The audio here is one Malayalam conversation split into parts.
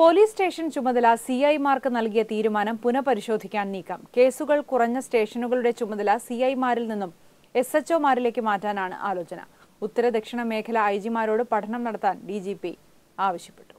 പോലീസ് സ്റ്റേഷൻ ചുമതല സി ഐമാർക്ക് നൽകിയ തീരുമാനം പുനഃപരിശോധിക്കാൻ നീക്കം കേസുകൾ കുറഞ്ഞ സ്റ്റേഷനുകളുടെ ചുമതല സി ഐമാരിൽ നിന്നും എസ് എച്ച് ഒമാരിലേക്ക് മാറ്റാനാണ് ആലോചന ഉത്തര ദക്ഷിണ മേഖല ഐ ജിമാരോട് പഠനം നടത്താൻ ഡി ജി പി ആവശ്യപ്പെട്ടു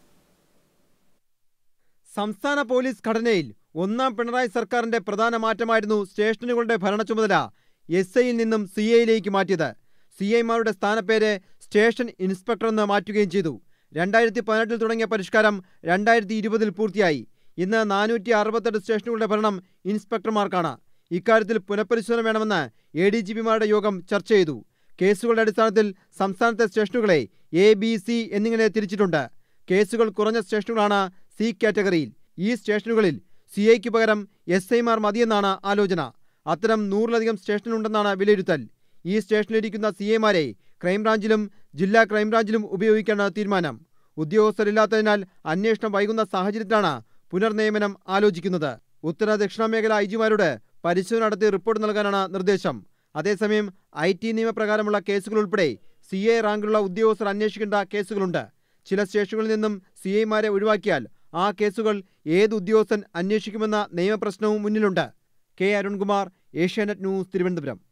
സംസ്ഥാന പോലീസ് ഘടനയിൽ ഒന്നാം പിണറായി സർക്കാരിന്റെ പ്രധാന മാറ്റമായിരുന്നു സ്റ്റേഷനുകളുടെ ഭരണ ചുമതല എസ് ഐയിൽ നിന്നും സി ഐയിലേക്ക് മാറ്റിയത് സി ഐമാരുടെ സ്ഥാനപ്പേര് സ്റ്റേഷൻ ഇൻസ്പെക്ടർ എന്ന് മാറ്റുകയും ചെയ്തു രണ്ടായിരത്തി പതിനെട്ടിൽ തുടങ്ങിയ പരിഷ്കാരം രണ്ടായിരത്തി ഇരുപതിൽ പൂർത്തിയായി ഇന്ന് നാനൂറ്റി അറുപത്തെട്ട് സ്റ്റേഷനുകളുടെ ഭരണം ഇൻസ്പെക്ടർമാർക്കാണ് ഇക്കാര്യത്തിൽ പുനഃപരിശോധന വേണമെന്ന് എ ഡി ജി പിമാരുടെ യോഗം ചർച്ച ചെയ്തു കേസുകളുടെ അടിസ്ഥാനത്തിൽ സംസ്ഥാനത്തെ സ്റ്റേഷനുകളെ എ ബി സി എന്നിങ്ങനെ തിരിച്ചിട്ടുണ്ട് കേസുകൾ കുറഞ്ഞ സ്റ്റേഷനുകളാണ് സി കാറ്റഗറിയിൽ ഈ സ്റ്റേഷനുകളിൽ സി ഐക്ക് പകരം എസ് ഐമാർ മതിയെന്നാണ് ആലോചന അത്തരം നൂറിലധികം സ്റ്റേഷനുണ്ടെന്നാണ് വിലയിരുത്തൽ ഈ സ്റ്റേഷനിലിരിക്കുന്ന സി ഐമാരെ ക്രൈംബ്രാഞ്ചിലും ജില്ലാ ക്രൈംബ്രാഞ്ചിലും ഉപയോഗിക്കാനാണ് തീരുമാനം ഉദ്യോഗസ്ഥരില്ലാത്തതിനാൽ അന്വേഷണം വൈകുന്ന സാഹചര്യത്തിലാണ് പുനർനിയമനം ആലോചിക്കുന്നത് ഉത്തര ദക്ഷിണ മേഖല ഐ ജിമാരോട് പരിശോധന നടത്തി റിപ്പോർട്ട് നൽകാനാണ് നിർദ്ദേശം അതേസമയം ഐ ടി നിയമപ്രകാരമുള്ള കേസുകൾ ഉൾപ്പെടെ സി എ റാങ്കിലുള്ള ഉദ്യോഗസ്ഥർ അന്വേഷിക്കേണ്ട കേസുകളുണ്ട് ചില സ്റ്റേഷനുകളിൽ നിന്നും സി ഐമാരെ ഒഴിവാക്കിയാൽ ആ കേസുകൾ ഏത് ഉദ്യോഗസ്ഥൻ അന്വേഷിക്കുമെന്ന നിയമപ്രശ്നവും മുന്നിലുണ്ട് K Arunkumar Asianet news Thiruvananthapuram